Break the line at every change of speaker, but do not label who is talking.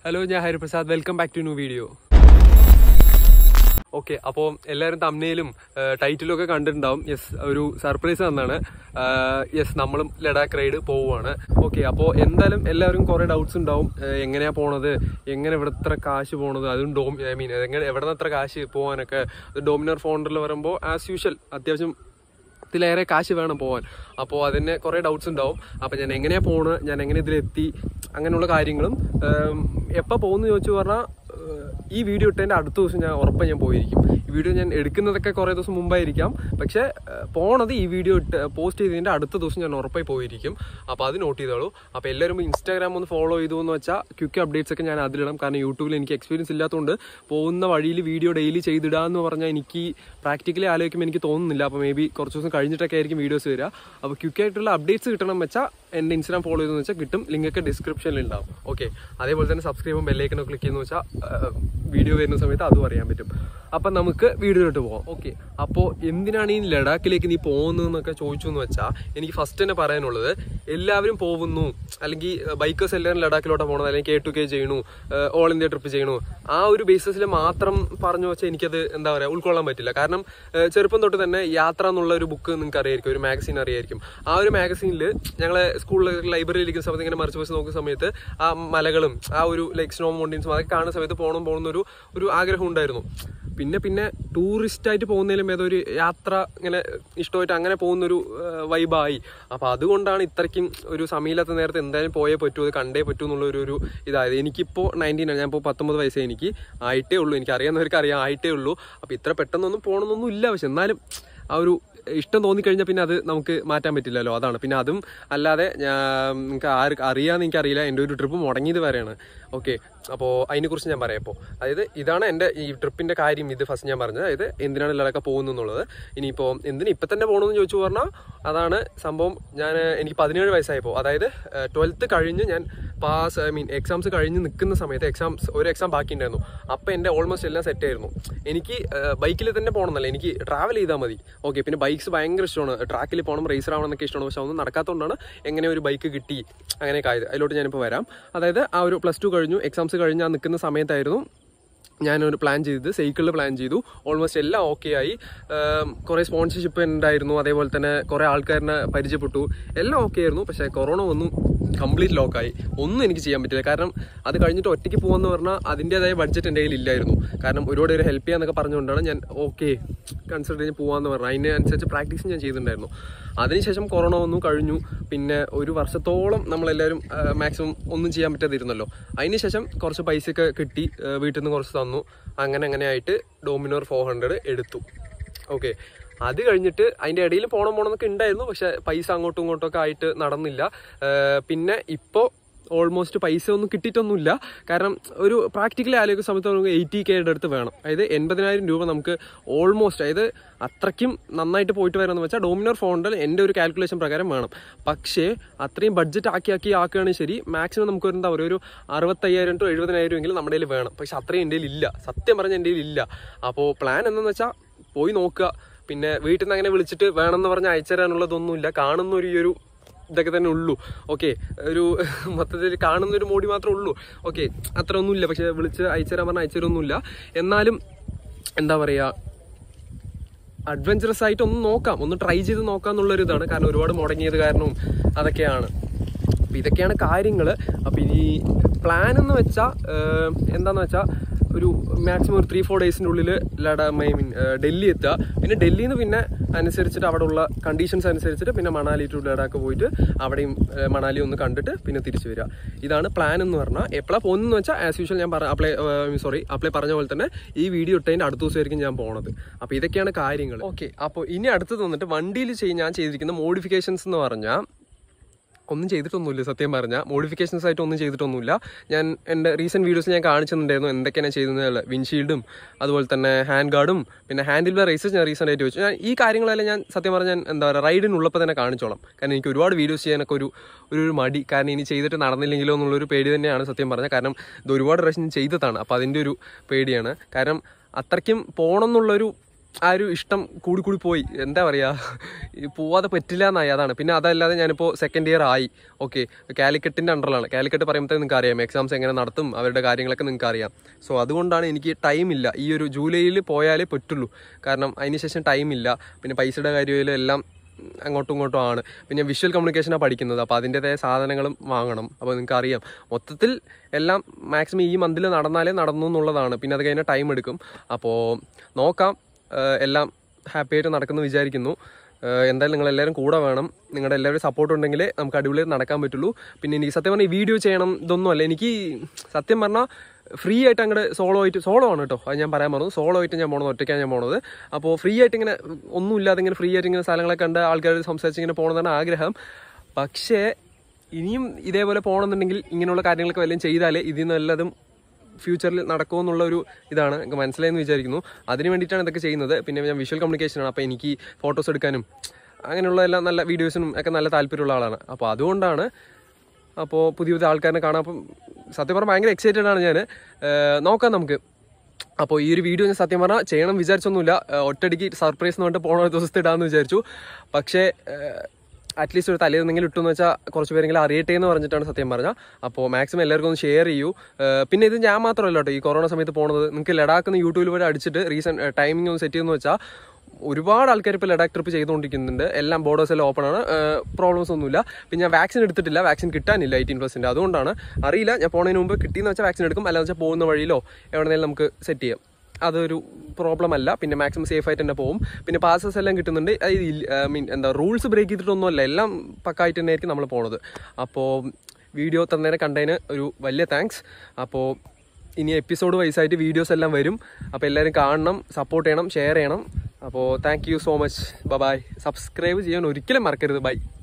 hello ഞാൻ Hariprasad welcome back to new video okay അപ്പോൾ എല്ലാവരും തമ്മിലും ടൈറ്റിലും ഒക്കെ കണ്ടിട്ടുണ്ടാവും യെസ് ഒരു സർപ്രൈസ് തന്നാണ് യെസ് നമ്മളും ലഡാക്ക് റൈഡ് പോവുകയാണ് ഓക്കെ അപ്പോൾ എന്തായാലും എല്ലാവരും കുറേ ഡൗട്ട്സ് ഉണ്ടാവും ഏഹ് എങ്ങനെയാ പോണത് എങ്ങനെ ഇവിടെ ഇത്ര കാശ് പോണത് അതും ഡോം ഐ മീൻ എങ്ങനെ എവിടെ നിന്ന് എത്ര കാശ് പോകാനൊക്കെ ഡോമിനർ ഫോണ്ടറിൽ വരുമ്പോൾ ആസ് യൂഷ്വൽ അത്യാവശ്യം ത്തിലേറെ കാശ് വേണം പോകാൻ അപ്പോൾ അതിന് കുറേ ഡൗട്ട്സ് ഉണ്ടാവും അപ്പോൾ ഞാൻ എങ്ങനെയാണ് പോണത് ഞാൻ എങ്ങനെ ഇതിലെത്തി അങ്ങനെയുള്ള കാര്യങ്ങളും എപ്പോൾ പോകുന്നു ചോദിച്ചു പറഞ്ഞാൽ ഈ വീഡിയോ ഇട്ടതിൻ്റെ അടുത്ത ദിവസം ഞാൻ ഉറപ്പായി ഞാൻ പോയിരിക്കും ഈ വീഡിയോ ഞാൻ എടുക്കുന്നതൊക്കെ കുറേ ദിവസം മുമ്പായിരിക്കാം പക്ഷേ ഏഹ്, പോണത് ഈ വീഡിയോ ഇട്ട് പോസ്റ്റ് ചെയ്തതിൻ്റെ അടുത്ത ദിവസം ഞാൻ ഉറപ്പായി പോയിരിക്കും അപ്പോൾ അത് നോട്ട് ചെയ്തോളൂ അപ്പോൾ എല്ലാവരും ഇൻസ്റ്റാഗ്രാം ഒന്ന് ഫോളോ ചെയ്തു എന്ന് വെച്ചാൽ ക്വിക്ക് അപ്ഡേറ്റ്സ് ഒക്കെ ഞാൻ അതിലിടാം കാരണം യൂട്യൂബിൽ എനിക്ക് എക്സ്പീരിയൻസ് ഇല്ലാത്തതുകൊണ്ട് പോകുന്ന വഴിയിൽ വീഡിയോ ഡെയിലി ചെയ്തിടാന്ന് പറഞ്ഞാൽ എനിക്ക് പ്രാക്ടിക്കലി ആലോചിക്കുമ്പോൾ എനിക്ക് തോന്നുന്നില്ല അപ്പോൾ മേ ബി കുറച്ച് ദിവസം കഴിഞ്ഞിട്ടൊക്കെ ആയിരിക്കും വീഡിയോസ് വരിക അപ്പോൾ ക്വിക്കായിട്ടുള്ള അപ്ഡേറ്റ്സ് കിട്ടണം വെച്ചാൽ എൻ്റെ ഇൻസ്റ്റാഗ്രാം ഫോളോ ചെയ്തെന്ന് വെച്ചാൽ കിട്ടും ലിങ്ക് ഒക്കെ ഡിസ്ക്രിപ്ഷനിൽ ഉണ്ടാവും ഓക്കെ അതേപോലെ തന്നെ സബ്സ്ക്രൈബും ബെല്ലൈക്കനോ ക്ലിക്ക് ചെയ്യുന്ന വെച്ചാൽ വീഡിയോ വരുന്ന സമയത്ത് അതും അറിയാൻ പറ്റും അപ്പം നമുക്ക് വീഡിയോയിലോട്ട് പോകാം ഓക്കെ അപ്പോൾ എന്തിനാണ് ഈ ലഡാക്കിലേക്ക് നീ പോകുന്നതെന്നൊക്കെ ചോദിച്ചു എന്ന് വെച്ചാൽ എനിക്ക് ഫസ്റ്റ് തന്നെ പറയാനുള്ളത് എല്ലാവരും പോകുന്നു അല്ലെങ്കിൽ ബൈക്കേഴ്സ് എല്ലാവരും ലഡാക്കിലോട്ട് പോകണത് അല്ലെങ്കിൽ കെ ടു കെ ചെയ്യണു ഓൾ ഇന്ത്യ ട്രിപ്പ് ചെയ്യണു ആ ഒരു ബേസിസിൽ മാത്രം പറഞ്ഞു വെച്ചാൽ എനിക്കത് എന്താ പറയുക ഉൾക്കൊള്ളാൻ പറ്റില്ല കാരണം ഏഹ്, ചെറുപ്പം തൊട്ട് തന്നെ യാത്ര എന്നുള്ള ഒരു ബുക്ക് നിങ്ങൾക്ക് അറിയായിരിക്കും ഒരു മാഗസീൻ അറിയായിരിക്കും ആ ഒരു മാഗസീനിൽ ഞങ്ങളെ സ്കൂളിൽ ലൈബ്രറിയിൽ ഇരിക്കുന്ന സമയത്ത് ഇങ്ങനെ മറിച്ച് വെച്ച് നോക്കുന്ന സമയത്ത് ആ മലകളും ആ ഒരു ലൈക്ക് സ്നോ മൗണ്ടൻസും അതൊക്കെ കാണുന്ന സമയത്ത് പോകണം പോകുന്ന ഒരു ഒരു ആഗ്രഹം ഉണ്ടായിരുന്നു പിന്നെ പിന്നെ ടൂറിസ്റ്റ് ആയിട്ട് പോകുന്നതിലും ഏതൊരു യാത്ര ഇങ്ങനെ ഇഷ്ടമായിട്ട് അങ്ങനെ പോകുന്നൊരു വൈബായി അപ്പോൾ അതുകൊണ്ടാണ് ഇത്രയ്ക്കും ഒരു സമയമില്ലാത്ത നേരത്തെ എന്തായാലും പോയേ പറ്റൂ അത് കണ്ടേ പറ്റൂ എന്നുള്ള ഒരു ഒരു ഇതായത് എനിക്കിപ്പോൾ നയൻറ്റീൻ ആണ് ഞാൻ ഇപ്പോൾ പത്തൊമ്പത് വയസ്സേ എനിക്ക് ആയിട്ടേ ഉള്ളൂ എനിക്ക് അറിയാവുന്നവർക്ക് അറിയാം ആയിട്ടേ ഉള്ളൂ അപ്പോൾ ഇത്ര പെട്ടെന്നൊന്നും പോകണമെന്നൊന്നും ഇല്ല പക്ഷെ എന്നാലും ആ ഒരു ഇഷ്ടം തോന്നിക്കഴിഞ്ഞാൽ പിന്നെ അത് നമുക്ക് മാറ്റാൻ പറ്റില്ലല്ലോ അതാണ് പിന്നെ അതും അല്ലാതെ ഞാൻ നിങ്ങൾക്ക് ആര് അറിയാമെന്ന് എനിക്കറിയില്ല എൻ്റെ ഒരു ട്രിപ്പ് മുടങ്ങിയത് വരെയാണ് ഓക്കെ അപ്പോൾ അതിനെക്കുറിച്ച് ഞാൻ പറയാം ഇപ്പോൾ അതായത് ഇതാണ് എൻ്റെ ഈ ട്രിപ്പിൻ്റെ കാര്യം ഇത് ഫസ്റ്റ് ഞാൻ പറഞ്ഞത് അതായത് എന്തിനാണ് ലഡാക്ക പോകുന്നത് എന്നുള്ളത് ഇനിയിപ്പോൾ എന്തിന് ഇപ്പം തന്നെ പോകണമെന്ന് ചോദിച്ചു പറഞ്ഞാൽ അതാണ് സംഭവം ഞാൻ എനിക്ക് പതിനേഴ് വയസ്സായപ്പോൾ അതായത് ട്വൽത്ത് കഴിഞ്ഞ് ഞാൻ പാസ് ഐ മീൻ എക്സാംസ് കഴിഞ്ഞ് നിൽക്കുന്ന സമയത്ത് എക്സാംസ് ഒരു എക്സാം ബാക്കി ഉണ്ടായിരുന്നു അപ്പം എൻ്റെ ഓൾമോസ്റ്റ് എല്ലാം സെറ്റ് ആയിരുന്നു എനിക്ക് ബൈക്കിൽ തന്നെ പോകണമെന്നല്ല എനിക്ക് ട്രാവൽ ചെയ്താൽ മതി ഓക്കെ പിന്നെ ബൈക്സ് ഭയങ്കര ഇഷ്ടമാണ് ട്രാക്കിൽ പോകണം റേസർ ആവണം എന്നൊക്കെ ഇഷ്ടമാണ് പക്ഷെ അതൊന്നും നടക്കാത്തതുകൊണ്ടാണ് എങ്ങനെ ഒരു ബൈക്ക് കിട്ടി അങ്ങനെയൊക്കെ ആയത് അതിലോട്ട് ഞാനിപ്പോൾ വരാം അതായത് ആ ഒരു പ്ലസ് ടു കഴിഞ്ഞു എക്സാംസ് കഴിഞ്ഞ് ആ നിൽക്കുന്ന സമയത്തായിരുന്നു ഞാനൊരു പ്ലാൻ ചെയ്തത് സൈക്കിളിൽ പ്ലാൻ ചെയ്തു ഓൾമോസ്റ്റ് എല്ലാം ഓക്കെ ആയി ഏം, കുറേ സ്പോൺസർഷിപ്പ് ഉണ്ടായിരുന്നു അതേപോലെ തന്നെ കുറേ ആൾക്കാരിനെ പരിചയപ്പെട്ടു എല്ലാം ഓക്കെ ആയിരുന്നു പക്ഷേ കൊറോണ വന്നു കംപ്ലീറ്റ് ലോക്കായി ഒന്നും എനിക്ക് ചെയ്യാൻ പറ്റില്ല കാരണം അത് കഴിഞ്ഞിട്ട് ഒറ്റയ്ക്ക് പോകുമെന്ന് പറഞ്ഞാൽ അതിൻ്റെതായ ബഡ്ജറ്റ് എൻ്റെ കയ്യിൽ ഇല്ലായിരുന്നു കാരണം ഒരുപാട് പേര് ഹെൽപ്പ് ചെയ്യാന്നൊക്കെ പറഞ്ഞുകൊണ്ടാണ് ഞാൻ ഓക്കെ കൺസിഡർ ചെയ്ത് പോകാമെന്ന് പറഞ്ഞു അതിനനുസരിച്ച് പ്രാക്ടീസ് ഞാൻ ചെയ്തിട്ടുണ്ടായിരുന്നു അതിനുശേഷം കൊറോണ വന്നു കഴിഞ്ഞു പിന്നെ ഒരു വർഷത്തോളം നമ്മളെല്ലാവരും മാക്സിമം ഒന്നും ചെയ്യാൻ പറ്റാതിരുന്നല്ലോ അതിനുശേഷം കുറച്ച് പൈസയൊക്കെ കിട്ടി ആ, വീട്ടിൽ നിന്ന് കുറച്ച് തന്നു അങ്ങനെ അങ്ങനെ ആയിട്ട് ഡോമിനോർ ഫോർ ഹൺഡ്രഡ് എടുത്തു ഓക്കെ അത് കഴിഞ്ഞിട്ട് അതിൻ്റെ ഇടയിൽ പോണം പോണം എന്നൊക്കെ ഉണ്ടായിരുന്നു പക്ഷെ പൈസ അങ്ങോട്ടും ഇങ്ങോട്ടും ഒക്കെ ആയിട്ട് നടന്നില്ല ആ, പിന്നെ ഇപ്പോൾ ഓൾമോസ്റ്റ് പൈസ ഒന്നും കിട്ടിയിട്ടൊന്നുമില്ല കാരണം ഒരു പ്രാക്ടിക്കലി ആലോചിക്കുന്ന സമയത്ത് നമുക്ക് എയ്റ്റി കെയുടെ അടുത്ത് വേണം അതായത് എൺപതിനായിരം രൂപ നമുക്ക് ഓൾമോസ്റ്റ് അതായത് അത്രയ്ക്കും നന്നായിട്ട് പോയിട്ട് വരാമെന്ന് വെച്ചാൽ ഡോമിനോർ ഫോണിൽ എൻ്റെ ഒരു കാൽക്കുലേഷൻ പ്രകാരം വേണം പക്ഷേ അത്രയും ബഡ്ജറ്റ് ആക്കി ആക്കി ആക്കുകയാണെങ്കിൽ ശരി മാക്സിമം നമുക്ക് ഒരു എന്താ പറയുക ഒരു അറുപത്തയ്യായിരം ടു എഴുപതിനായിരം എങ്കിലും നമ്മുടെ കയ്യിൽ വേണം പക്ഷെ അത്രയും എൻ്റെ കയ്യിൽ ഇല്ല സത്യം പറഞ്ഞാൽ എൻ്റെ കയ്യിൽ ഇല്ല അപ്പോൾ പ്ലാൻ എന്താണെന്ന് വെച്ചാൽ പോയി നോക്കുക പിന്നെ വീട്ടിൽ നിന്ന് അങ്ങനെ വിളിച്ചിട്ട് വേണമെന്ന് പറഞ്ഞ് അയച്ചു തരാനുള്ളതൊന്നുമില്ല കാണുന്ന ഒരു ഈ ഒരു ഇതൊക്കെ തന്നെ ഉള്ളൂ ഓക്കെ ഒരു മൊത്തത്തിൽ കാണുന്ന ഒരു മോടി മാത്രമേ ഉള്ളൂ ഓക്കെ അത്ര ഒന്നുമില്ല പക്ഷെ വിളിച്ച് അയച്ചു തരാൻ പറഞ്ഞാൽ അയച്ചു തരൊന്നുമില്ല എന്നാലും എന്താ പറയുക അഡ്വഞ്ചറസ് ആയിട്ട് ഒന്ന് നോക്കാം ഒന്ന് ട്രൈ ചെയ്ത് നോക്കാം എന്നുള്ളൊരു ഇതാണ് കാരണം ഒരുപാട് മുടങ്ങിയത് കാരണവും അതൊക്കെയാണ് അപ്പം ഇതൊക്കെയാണ് കാര്യങ്ങൾ അപ്പം ഇനി പ്ലാൻ എന്ന് വെച്ചാൽ എന്താന്ന് വെച്ചാൽ ഒരു മാക്സിമം ഒരു ത്രീ ഫോർ ഡേയ്സിൻ്റെ ഉള്ളിൽ ലഡ ഐ മീൻ ഡൽഹി എത്തുക പിന്നെ ഡൽഹിയിൽ നിന്ന് പിന്നെ അനുസരിച്ചിട്ട് അവിടെ ഉള്ള കണ്ടീഷൻസ് അനുസരിച്ചിട്ട് പിന്നെ മണാലി ടു ലഡാക്ക് പോയിട്ട് അവിടെയും ഏഹ്, മണാലി ഒന്ന് കണ്ടിട്ട് പിന്നെ തിരിച്ചു വരിക ഇതാണ് പ്ലാൻ എന്ന് പറഞ്ഞാൽ എപ്പോഴാണ് പോകുന്നതെന്ന് വെച്ചാൽ ആസ് യൂഷ്വൽ ഞാൻ പറ അപ്ലൈ സോറി അപ്ലൈ പറഞ്ഞ പോലെ തന്നെ ഈ വീഡിയോ ഇട്ടതിൻ്റെ അടുത്ത ദിവസമായിരിക്കും ഞാൻ പോണത് അപ്പോൾ ഇതൊക്കെയാണ് കാര്യങ്ങൾ ഓക്കെ അപ്പോൾ ഇനി അടുത്തത് വന്നിട്ട് വണ്ടിയിൽ ചെയ്ത് ഞാൻ ചെയ്തിരിക്കുന്ന മോഡിഫിക്കേഷൻസ് എന്ന് പറഞ്ഞാൽ ഒന്നും ചെയ്തിട്ടൊന്നുമില്ല സത്യം പറഞ്ഞാൽ മോഡിഫിക്കേഷൻസ് ആയിട്ട് ഒന്നും ചെയ്തിട്ടൊന്നുമില്ല ഞാൻ എൻ്റെ റീസെൻറ്റ് വീഡിയോസ് ഞാൻ കാണിച്ചിട്ടുണ്ടായിരുന്നു എന്തൊക്കെയാണ് ചെയ്യുന്നത് വിൻഷീൽഡും അതുപോലെ തന്നെ ഹാൻഡ് ഗാർഡും പിന്നെ ഹാൻഡിൽ ബാർ റേസസ് ഞാൻ റീസെൻ്റ് ആയിട്ട് വെച്ചു ഞാൻ ഈ കാര്യങ്ങളെല്ലാം ഞാൻ സത്യം പറഞ്ഞാൽ ഞാൻ എന്താ പറയുക റൈഡിനുള്ളപ്പോൾ തന്നെ കാണിച്ചോളാം കാരണം എനിക്ക് ഒരുപാട് വീഡിയോസ് ചെയ്യാനൊക്കെ ഒരു ഒരു ഒരു മടി കാരണം ഇനി ചെയ്തിട്ട് നടന്നില്ലെങ്കിലോ എന്നുള്ളൊരു പേടി തന്നെയാണ് സത്യം പറഞ്ഞാൽ കാരണം ഇത് ഒരുപാട് പ്രാവശ്യം ചെയ്തതാണ് അപ്പോൾ അതിൻ്റെ ഒരു പേടിയാണ് കാരണം അത്രയ്ക്കും പോകണം എന്നുള്ളൊരു ആ ഒരു ഇഷ്ടം കൂടി കൂടി പോയി എന്താ പറയുക പോവാതെ പറ്റില്ല എന്നായി അതാണ് പിന്നെ അതല്ലാതെ ഞാനിപ്പോൾ സെക്കൻഡ് ഇയർ ആയി ഓക്കെ കാലിക്കറ്റിൻ്റെ അണ്ടറിലാണ് കാലിക്കറ്റ് പറയുമ്പോഴത്തേക്ക് നിങ്ങൾക്ക് അറിയാം എക്സാംസ് എങ്ങനെ നടത്തും അവരുടെ കാര്യങ്ങളൊക്കെ നിങ്ങൾക്ക് അറിയാം സോ അതുകൊണ്ടാണ് എനിക്ക് ടൈം ഇല്ല ഈ ഒരു ജൂലൈയിൽ പോയാലേ പറ്റുള്ളൂ കാരണം അതിന് ശേഷം ടൈം ഇല്ല പിന്നെ പൈസയുടെ കാര്യമായാലും എല്ലാം അങ്ങോട്ടും ഇങ്ങോട്ടും ആണ് പിന്നെ വിഷ്വൽ കമ്മ്യൂണിക്കേഷനാണ് പഠിക്കുന്നത് അപ്പോൾ അതിൻ്റെതായ സാധനങ്ങളും വാങ്ങണം അപ്പോൾ നിങ്ങൾക്ക് അറിയാം മൊത്തത്തിൽ എല്ലാം മാക്സിമം ഈ മന്തിൽ നടന്നാലേ നടന്നു എന്നുള്ളതാണ് പിന്നെ അത് കഴിഞ്ഞാൽ ടൈം എടുക്കും അപ്പോൾ നോക്കാം ഏഹ് എല്ലാം ഹാപ്പി ആയിട്ട് നടക്കുന്നു വിചാരിക്കുന്നു ഏഹ് എന്തായാലും നിങ്ങൾ എല്ലാവരും കൂടെ വേണം നിങ്ങളുടെ എല്ലാവരും സപ്പോർട്ട് ഉണ്ടെങ്കിൽ നമുക്ക് അടിപൊളിയായിട്ട് നടക്കാൻ പറ്റുള്ളൂ പിന്നെ എനിക്ക് സത്യം പറഞ്ഞാൽ ഈ വീഡിയോ ചെയ്യണം ഇതൊന്നും അല്ല എനിക്ക് സത്യം പറഞ്ഞാൽ ഫ്രീ ആയിട്ട് അങ്ങോട്ട് സോളോ ആയിട്ട് സോളോ ആണ് കേട്ടോ അത് ഞാൻ പറയാൻ പറഞ്ഞു സോളോ ആയിട്ട് ഞാൻ പോണത് ഒറ്റയ്ക്കാണ് ഞാൻ പോണത് അപ്പോൾ ഫ്രീ ആയിട്ട് ഇങ്ങനെ ഒന്നും ഇല്ലാതെ ഇങ്ങനെ ഫ്രീ ആയിട്ട് ഇങ്ങനെ സ്ഥലങ്ങളൊക്കെ കണ്ട് ആൾക്കാർ സംസാരിച്ച് ഇങ്ങനെ പോകണമെന്നാണ് ആഗ്രഹം പക്ഷേ ഇനിയും ഇതേപോലെ പോകണമെന്നുണ്ടെങ്കിൽ ഇങ്ങനെയുള്ള കാര്യങ്ങളൊക്കെ വല്ലതും ചെയ്താലേ ഇതിൽ നിന്ന് വല്ലതും ഫ്യൂച്ചറിൽ നടക്കുമെന്നുള്ള ഒരു ഇതാണ് എനിക്ക് മനസ്സിലായെന്ന് വിചാരിക്കുന്നു അതിന് വേണ്ടിയിട്ടാണ് ഇതൊക്കെ ചെയ്യുന്നത് പിന്നെ ഞാൻ വിഷ്വൽ കമ്മ്യൂണിക്കേഷനാണ് അപ്പോൾ എനിക്ക് ഫോട്ടോസ് എടുക്കാനും അങ്ങനെയുള്ള എല്ലാം നല്ല വീഡിയോസിനും ഒക്കെ നല്ല താല്പര്യമുള്ള ആളാണ് അപ്പോൾ അതുകൊണ്ടാണ് അപ്പോൾ പുതിയ പുതിയ ആൾക്കാരെ കാണാം അപ്പം സത്യം പറഞ്ഞാൽ ഭയങ്കര എക്സൈറ്റഡ് ആണ് ഞാൻ നോക്കാം നമുക്ക് അപ്പോൾ ഈ ഒരു വീഡിയോ ഞാൻ സത്യം പറഞ്ഞാൽ ചെയ്യണം വിചാരിച്ചൊന്നുമില്ല ഏഹ് ഒറ്റയടിക്ക് സർപ്രൈസ് എന്ന് പറഞ്ഞിട്ട് പോണ ഒരു ദിവസത്തെ ഇടാമെന്ന് വിചാരിച്ചു പക്ഷേ അറ്റ്ലീസ്റ്റ് ഒരു തലേന്നെങ്കിലും ഇട്ടെന്ന് വെച്ചാൽ കുറച്ച് പേരെങ്കിലും അറിയട്ടെ എന്ന് പറഞ്ഞിട്ടാണ് സത്യം പറഞ്ഞാൽ അപ്പോൾ മാക്സിമം എല്ലാവർക്കും ഒന്ന് ഷെയർ ചെയ്യൂ ഏഹ് പിന്നെ ഇത് ഞാൻ മാത്രമല്ല കേട്ടോ ഈ കൊറോണ സമയത്ത് പോണത് നിങ്ങൾക്ക് ലഡാക്ക് എന്ന് യൂട്യൂബിൽ വരെ അടിച്ചിട്ട് റീസെൻറ്റ് ടൈമിംഗ് ഒന്ന് സെറ്റ് ചെയ്യുന്ന വെച്ചാൽ ഒരുപാട് ആൾക്കാർ ഇപ്പോൾ ലഡാക്ക് ട്രിപ്പ് ചെയ്തുകൊണ്ടിരിക്കുന്നുണ്ട് എല്ലാം ബോർഡേഴ്സ് എല്ലാം ഓപ്പൺ ആണ് പ്രോബ്ലംസ് ഒന്നുമില്ല പിന്നെ ഞാൻ വാക്സിൻ എടുത്തിട്ടില്ല വാക്സിൻ കിട്ടാനില്ല എയ്റ്റീൻ പെർസെൻറ്റ് അതുകൊണ്ടാണ് അറിയില്ല ഞാൻ പോണതിന് മുമ്പ് കിട്ടിയെന്ന് വെച്ചാൽ വാക്സിൻ എടുക്കും അല്ലാന്ന് വെച്ചാൽ പോകുന്ന വഴിയിലോ എവിടെന്നെങ്കിലും നമുക്ക് സെറ്റ് ചെയ്യാം അതൊരു പ്രോബ്ലം അല്ല പിന്നെ മാക്സിമം സേഫ് ആയിട്ട് തന്നെ പോകും പിന്നെ പാസസ് എല്ലാം കിട്ടുന്നുണ്ട് ഐ മീൻ എന്താ റൂൾസ് ബ്രേക്ക് ചെയ്തിട്ടൊന്നുമല്ല എല്ലാം പക്കായിട്ട് തന്നെ ആയിരിക്കും നമ്മൾ പോണത് അപ്പോൾ വീഡിയോ തന്നേരം കണ്ടതിന് ഒരു വലിയ താങ്ക്സ് അപ്പോൾ ഇനി എപ്പിസോഡ് വൈസായിട്ട് വീഡിയോസ് എല്ലാം വരും അപ്പോൾ എല്ലാവരും കാണണം സപ്പോർട്ട് ചെയ്യണം ഷെയർ ചെയ്യണം അപ്പോൾ thank you so much bye subscribe ചെയ്യാൻ ഒരിക്കലും മറക്കരുത് ബൈ